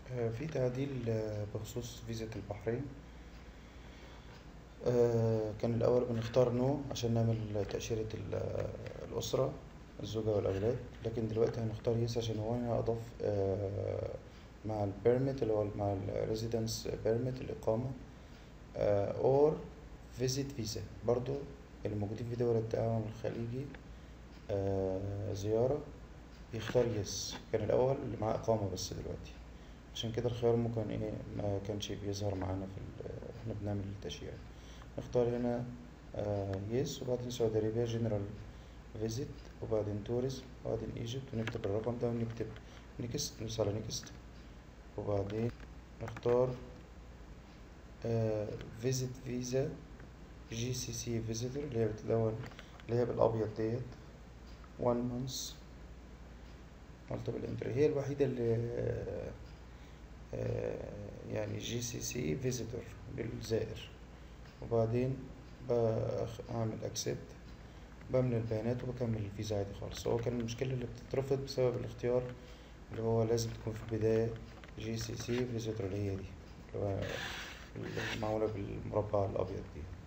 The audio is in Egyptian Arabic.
آه، في تعديل آه، بخصوص فيزا البحرين آه، كان الأول بنختار نو عشان نعمل تأشيرة ال- آه، الأسرة الزوجة والأولاد لكن دلوقتي هنختار يس عشان هو هنا أضاف آه، مع البيرميت اللي هو مع الريزيدنس بيرميت الإقامة اور فيزيت فيزا برضو اللي موجودين في دول التعاون الخليجي آه، زيارة يختار يس كان الأول اللي معاه إقامة بس دلوقتي عشان كده الخيار ممكن ايه ما كانش بيظهر معانا في ال- احنا بنعمل التأشيرة نختار هنا يس وبعدين سعودي أرابيا جنرال فيزيت وبعدين توريزم وبعدين ايجيبت ونكتب الرقم ده ونكتب نيكست ندوس على نيكست وبعدين نختار فيزيت فيزا جي سي سي فيزيتور اللي هي بتلون اللي هي بالأبيض ديت وان مانث مالتيبل انتري هي الوحيدة اللي آه، يعني جي سي سي فيزيتور للزائر وبعدين بعمل اكسبت بملى البيانات وبكمل الفيزا عادي خالص هو كان المشكلة اللي بتترفض بسبب الاختيار اللي هو لازم تكون في البداية جي سي سي فيزيتور اللي هي دي اللي هو اللي معمولة بالمربع الأبيض دي